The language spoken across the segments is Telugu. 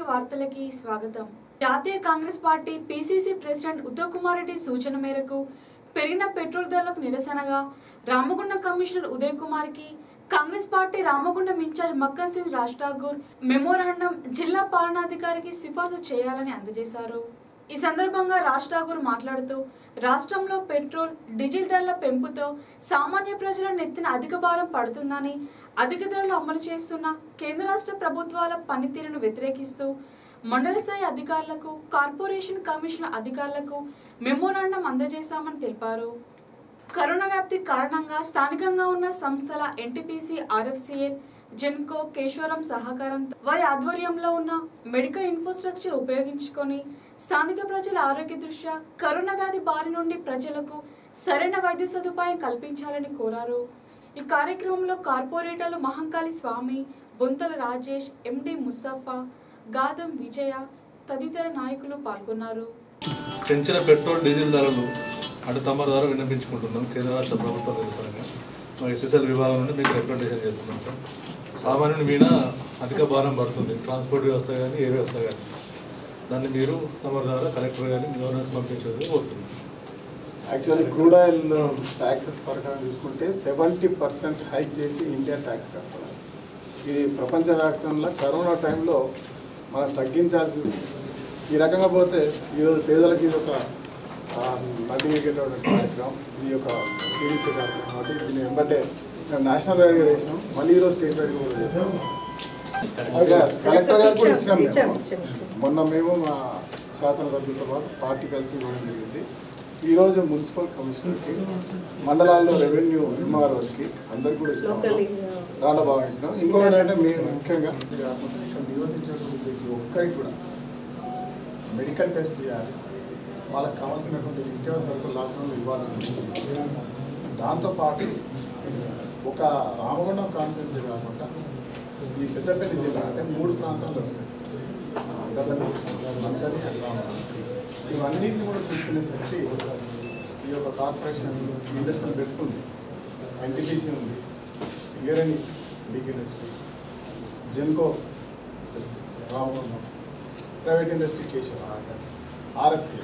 వార్తలకి స్వాగతం జాతీయ Congress party PCC president Uttam Kumar Reddy సూచన మేరకు పెరిగిన పెట్రోల్ ధరలకు నిరసనగా రామగుండం కమిషనర్ ఉదయ్ కుమార్ కి Congress party Ramagundam incharge Makkan Singh Raj Thakur memorandum జిల్లా పాలనాధికారికి సిఫార్సు చేయాలని అందజేశారు ఈ సందర్భంగా రాజ్ ఠాగూర్ మాట్లాడుతూ రాష్ట్రంలో పెట్రోల్ డీజిల్ ధరల పెంపుతో సామాన్య ప్రజల నెత్తిన అధిక భారం పడుతుందని అధిక ధరలు అమలు చేస్తున్న కేంద్ర రాష్ట్ర ప్రభుత్వాల పనితీరును వ్యతిరేకిస్తూ మండల స్థాయి అధికారులకు కార్పొరేషన్ కమిషన్ అధికారులకు మెమోరాండం అందజేశామని తెలిపారు కరోనా వ్యాప్తి కారణంగా స్థానికంగా ఉన్న సంస్థల ఎన్టీపీసీ ఆర్ఎఫ్సిఎల్ జెన్కో కేశవరం సహకారంతో వారి ఆధ్వర్యంలో ఉన్న మెడికల్ ఇన్ఫ్రాస్ట్రక్చర్ ఉపయోగించుకొని స్థానిక ప్రజల ఆరోగ్య దృష్ట్యా కరోనా వ్యాధి బారి నుండి ప్రజలకు సరైన వైద్య సదుపాయం కల్పించాలని కోరారు ఈ కార్యక్రమంలో కార్పొరేటర్లు మహంకాళి స్వామి బొంతల రాజేష్ ఎండి ముసఫా గాదం విజయ తదితర నాయకులు పాల్గొన్నారు పెంచిన పెట్రోల్ డీజిల్ ధరలు అటు తమ ద్వారా విన్నపించుకుంటున్నాం కేంద్ర రాష్ట్ర ప్రభుత్వం నిరసనగా మా ఎస్ఎస్ఎల్ విభాగం నుండి మీకు రికమెండేషన్ చేస్తున్నాం సార్ సామాన్యుని మీద అధిక భారం పడుతుంది ట్రాన్స్పోర్ట్ వ్యవస్థ కానీ ఏ వ్యవస్థ కానీ దాన్ని మీరు తమ ద్వారా కలెక్టర్ కానీ గవర్నమెంట్ పంపించేది కోరుతున్నాం యాక్చువల్లీ క్రూడ్ ఆయిల్ ట్యాక్సెస్ ప్రకారం చూసుకుంటే సెవెంటీ పర్సెంట్ హైక్ చేసి ఇండియా ట్యాక్స్ కడుతున్నారు ఇది ప్రపంచవ్యాప్తంలో కరోనా టైంలో మనం తగ్గించాల్సి ఈ రకంగా పోతే ఈరోజు పేదలకు ఇది ఒక నడిగేటటువంటి కార్యక్రమం ఇది ఒక క్షీణించే కార్యక్రమం కాబట్టి దీన్ని వెంబటే మేము నేషనల్ వైడ్గా చేసినాం మళ్ళీ ఈరోజు స్టేట్ వైడ్గా కూడా చేసినాం అలాగే కలెక్టర్ గారు కూడా ఇచ్చినాం మేము. మొన్న మేము మా శాసనసభ్యులతో పాటు పార్టీ కలిసి ఇవ్వడం జరిగింది ఈరోజు మున్సిపల్ కమిషనర్కి మండలాల్లో రెవెన్యూ ఎంఆర్ఓస్కి అందరికి కూడా ఇస్తాం దాంట్లో భావించినాం ఇంకొకటి అంటే మేము ముఖ్యంగా ఇక్కడ నివసించినటువంటి ప్రతి ఒక్కరికి కూడా మెడికల్ టెస్ట్ చేయాలి వాళ్ళకి కావాల్సినటువంటి నిత్యావసర సరుకులు లాక్డౌన్లో ఇవ్వాల్సింది దాంతోపాటు ఒక రామగుండం కాన్స్టిట్యూన్సీ కాకుండా ఈ పెద్దపల్లి జిల్లా అంటే మూడు ప్రాంతాల్లో వస్తాయి పెద్దపల్లి మంటని రామగుండం ఇవన్నిటిని కూడా చూసుకునే శక్తి ఈ యొక్క కార్పొరేషన్ ఇండస్ట్రీని పెట్టుకుంది ఎన్టీపీసీ ఉంది Singareni big industry Genco Ramagundam private industry Keshava RFC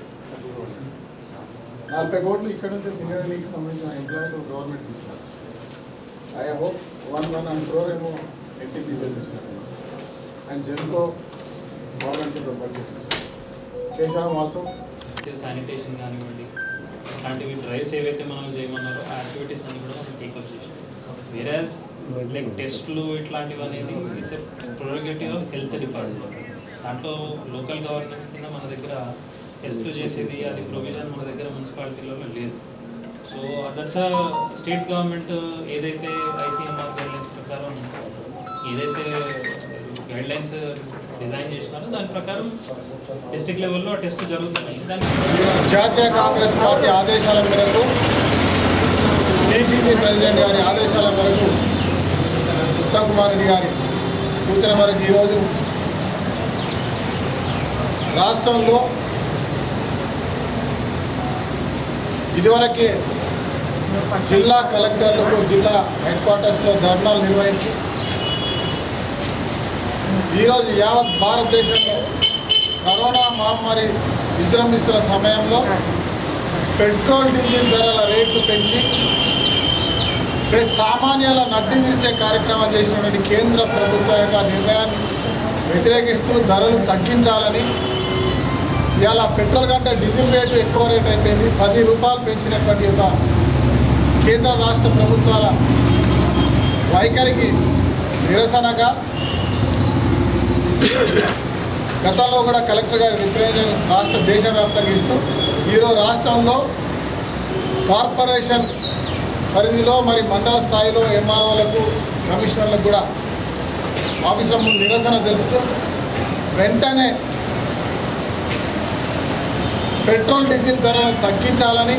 నలభై కోట్లు ఇక్కడ నుంచి సింగరేణికి సంబంధించిన ఎంప్లాయీస్ గవర్నమెంట్ తీసుకున్నారు I hope one one and crore ఏమో ఎన్టీపీసీ తీసుకున్నారు అండ్ జెన్కో గవర్నమెంట్ బడ్జెట్ ఇచ్చారు కేశవరం ఆల్సో శానిటేషన్ కానివ్వండి ఇట్లాంటివి డ్రైవ్స్ ఏవైతే మనం చేయమన్నారో ఆ యాక్టివిటీస్ అన్ని కూడా మనం టేకప్ చేసాం వేరాజ్ లైక్ టెస్ట్లు ఇట్లాంటివి అనేది it's a prerogative of health department దాంట్లో లోకల్ గవర్నెన్స్ కింద మన దగ్గర టెస్ట్లు చేసేది అది ప్రొవిజన్ మన దగ్గర మున్సిపాలిటీలలో లేదు సో దట్స్ స్టేట్ గవర్నమెంట్ ఏదైతే ఐసీఎంఆర్ గైడ్లైన్స్ ప్రకారం ఏదైతే గైడ్లైన్స్ డిజైన్ చేసినారో దాని ప్రకారం డిస్ట్రిక్ట్ లెవెల్లో టెస్ట్లు జరుగుతున్నాయి దానికి జాతీయ కాంగ్రెస్ పార్టీ ఆదేశాల మేరకు డిసిసి ప్రెసిడెంట్ గారి ఆదేశాల మేరకు ఉత్తమ్ కుమార్ రెడ్డి గారి సూచన మేరకు ఈరోజు రాష్ట్రంలో ఇదివరకే జిల్లా కలెక్టర్లకు జిల్లా హెడ్ క్వార్టర్స్లో ధర్నాలు నిర్వహించి ఈరోజు యావత్ భారతదేశంలో కరోనా మహమ్మారి విజృంభిస్తున్న సమయంలో పెట్రోల్ డీజిల్ ధరల రేట్లు పెంచి ప్లస్ సామాన్యాల నడ్డి విరిచే కార్యక్రమం చేసినటువంటి కేంద్ర ప్రభుత్వం యొక్క నిర్ణయాన్ని వ్యతిరేకిస్తూ ధరలు తగ్గించాలని ఇవాళ పెట్రోల్ కంటే డీజిల్ రేటు ఎక్కువ రేట్ అయిపోయింది పది రూపాయలు పెంచినటువంటి ఒక కేంద్ర రాష్ట్ర ప్రభుత్వాల వైఖరికి నిరసనగా గతంలో కూడా కలెక్టర్ గారి రిప్రజెంటేషన్ రాష్ట్ర దేశవ్యాప్తంగా ఇస్తూ ఈరోజు రాష్ట్రంలో కార్పొరేషన్ పరిధిలో మరి మండల స్థాయిలో ఎంఆర్ఓలకు కమిషనర్లకు కూడా ఆఫీసుల ముందు నిరసన తెలుపుతూ వెంటనే పెట్రోల్ డీజిల్ ధరలను తగ్గించాలని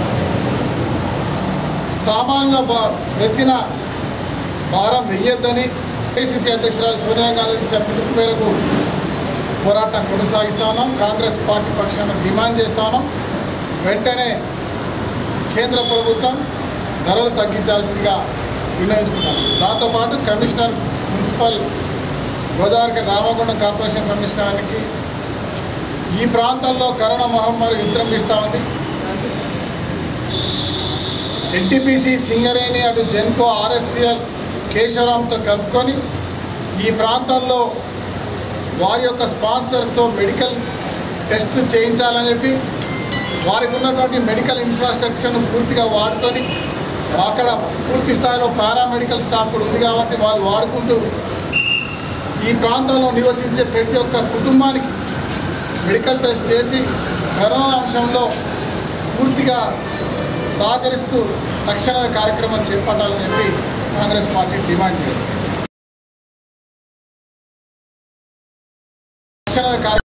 సామాన్య బా నెత్తిన భారం వెయ్యొద్దని ఏసీసీ అధ్యక్షురాలు సోనియా గాంధీ ఇచ్చిన పిలుపు మేరకు పోరాటం కొనసాగిస్తా ఉన్నాం కాంగ్రెస్ పార్టీ పక్షాన డిమాండ్ చేస్తా ఉన్నాం వెంటనే కేంద్ర ప్రభుత్వం ధరలు తగ్గించాల్సిందిగా వినియోగించుకుంటాం దాంతోపాటు కమిషనర్ మున్సిపల్ గోదావరికి రామగుండం కార్పొరేషన్ సంబంధించడానికి ఈ ప్రాంతంలో కరోనా మహమ్మారి విజృంభిస్తూ ఉంది ఎన్టీపీసీ సింగరేణి అటు జెన్కో ఆర్ఎఫ్సిఎల్ కేశవరాంతో కలుపుకొని ఈ ప్రాంతంలో వారి యొక్క స్పాన్సర్స్తో మెడికల్ టెస్ట్ చేయించాలని చెప్పి వారికి ఉన్నటువంటి మెడికల్ ఇన్ఫ్రాస్ట్రక్చర్ను పూర్తిగా వాడుకొని అక్కడ పూర్తి స్థాయిలో పారామెడికల్ స్టాఫ్ కూడా ఉంది కాబట్టి వాళ్ళు వాడుకుంటూ ఈ ప్రాంతంలో నివసించే ప్రతి ఒక్క కుటుంబానికి మెడికల్ టెస్ట్ చేసి కరోనా అంశంలో పూర్తిగా సహకరిస్తూ తక్షణమే కార్యక్రమం చేపట్టాలని చెప్పి కాంగ్రెస్ పార్టీ డిమాండ్ చేసింది తక్షణమే కార్య